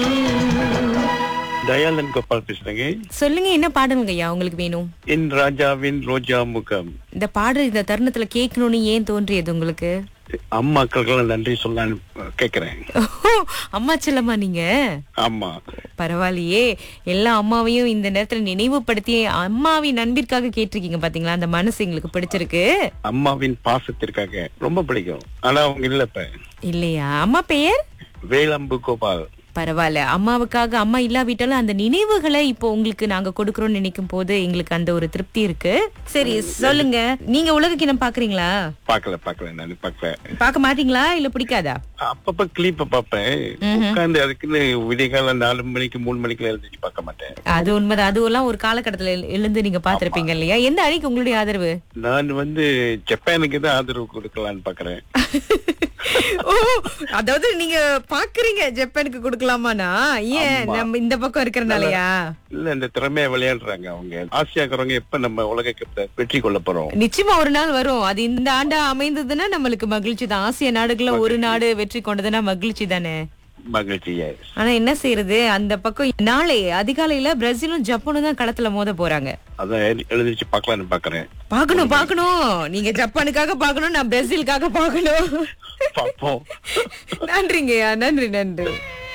தயாளன் கோபால் பேசுறேங்க சொல்லுங்க என்ன பாடலுங்க ஐயா உங்களுக்கு வேணும் என் ராஜாவின் ரோஜா முகம் இந்த பாடல் இந்த தருணத்துல கேட்கணும்னு ஏன் தோன்றியது உங்களுக்கு அம்மாக்களுக்கெல்லாம் நன்றி சொல்லலான்னு கேக்குறேன் ஓ, அம்மா செல்லம்மா நீங்க ஆமா பரவாயில்லையே எல்லா அம்மாவையும் இந்த நேரத்துல நினைவுபடுத்தி அம்மாவின் அன்பிற்காக கேட்டிருக்கீங்க பாத்தீங்களா அந்த மனசு எங்களுக்கு பிடிச்சிருக்கு அம்மாவின் பாசத்திற்காக ரொம்ப பிடிக்கும் ஆனா அவங்க இல்ல இப்ப இல்லையா அம்மா பெயர் வேலம்பு கோபால் பரவாயில்ல அம்மாவுக்காக அம்மா இல்லாவிட்டாலும் அந்த நினைவுகளை இப்போ உங்களுக்கு நாங்க கொடுக்கறோம்னு நினைக்கும் போது எங்களுக்கு அந்த ஒரு திருப்தி இருக்கு சரி சொல்லுங்க நீங்க உலக கிணம் பாக்குறீங்களா பாக்கல பாக்கல நான் பாக்கல பார்க்க மாட்டீங்களா இல்ல பிடிக்காதா அப்பப்ப கிளிப்ப பாப்பேன் உட்கார்ந்து அதுக்குன்னு விடியகால நாலு மணிக்கு மூணு மணிக்கு எழுந்திரிச்சு பார்க்க மாட்டேன் அது உண்மைதான் அதுவெல்லாம் ஒரு காலகட்டத்துல எழு- எழுந்து நீங்க பாத்திருப்பீங்க இல்லையா எந்த அணிக்கு உங்களுடைய ஆதரவு நான் வந்து ஜப்பானுக்கு தான் ஆதரவு கொடுக்கலான்னு பாக்குறேன் ஓ அதாவது நீங்க பாக்குறீங்க ஜப்பானுக்கு கொடுக்கலாமானா ஏன் நம்ம இந்த பக்கம் இருக்கறனாலயா இல்ல இந்த திறமையா விளையாடுறாங்க அவங்க ஆசையாக்குறவங்க எப்ப நம்ம உலக கப்பை வெற்றி கொள்ள போறோம் நிச்சயமா ஒரு நாள் வரும் அது இந்த ஆண்டா அமைந்ததுன்னா நம்மளுக்கு மகிழ்ச்சி தான் ஆசிய நாடுகள்ல ஒரு நாடு வெற்றி கொண்டதுன்னா மகிழ்ச்சி தானே மகிழ்ச்சி yes. ஆனா என்ன செய்யறது அந்த பக்கம் நாளை அதிகாலையில பிரேசிலும் ஜப்பானும் தான் களத்துல மோத போறாங்க அதான் எழு- எழுந்திருச்சு பார்க்கலான்னு பாக்குறேன் பாக்கணும் பாக்கணும் நீங்க ஜப்பானுக்காக பாக்கணும் நான் பிரேசிலுக்காக பாக்கணும் பாப்போம் நன்றிங்கய்யா நன்றி நன்றி